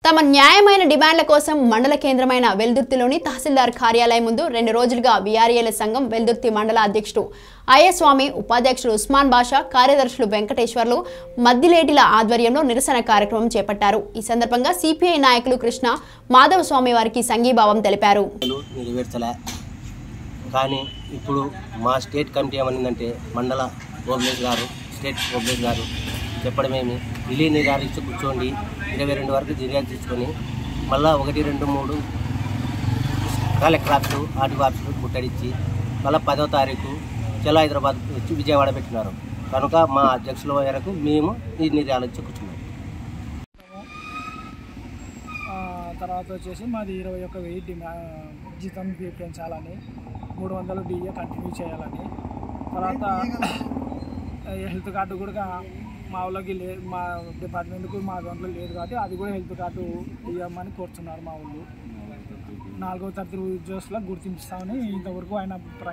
తమ న్యాయమైన డిమాండ్ల కోసం మండల కేంద్రమైన వెల్దుర్తిలోని తహసీల్దార్ కార్యాలయం ముందు రెండు రోజులుగా విఆర్ఏల సంఘం వెల్దుర్తి మండల అధ్యక్షుడు అయ్యస్వామి ఉపాధ్యక్షుడు ఉస్మాన్ బాషా కార్యదర్శులు వెంకటేశ్వర్లు మద్దిలేటిల ఆధ్వర్యంలో నిరసన కార్యక్రమం చేపట్టారు ఈ సందర్భంగా సిపిఐ నాయకులు కృష్ణ మాధవ స్వామి వారికి సంఘీభావం తెలిపారు లు నెరవేర్చలే కానీ ఇప్పుడు మా స్టేట్ కమిటీ ఏమనిందంటే మండల ఓబ్లేజ్ గారు స్టేట్ ఓబ్లేజ్ గారు చెప్పడమేమి ఢిల్లీ నిర్ధారించి కూర్చోండి ఇరవై రెండు వరకు ఫిర్యాదు తీసుకొని మళ్ళా ఒకటి రెండు మూడు కలెక్టర్ ఆఫీసు ఆర్టీ ఆఫీసులు ముట్టడిచ్చి మళ్ళీ పదో తారీఖు చలో హైదరాబాద్ వచ్చి విజయవాడ పెట్టినారు కనుక మా అధ్యక్షుల మేరకు మేము ఈ నిర్ణయాలు ఇచ్చి కూర్చున్నాం ఆ, తర్వాత వచ్చేసి మాది ఇరవై ఒక్క వెయ్యి డిమా జీతం పెంచాలని మూడు వందలు డిఏ కంటిన్యూ చేయాలని తర్వాత ఈ హెల్త్ కార్డు కూడా మా వాళ్ళకి లే మా డిపార్ట్మెంట్కు మా దాంట్లో లేదు కాబట్టి అది కూడా హెల్త్ కార్డు ఇవ్వమని కోరుతున్నారు మా వాళ్ళు నాలుగో తరగతి ఉద్యోగస్తులకు గుర్తించామని ఇంతవరకు ఆయన ప్ర-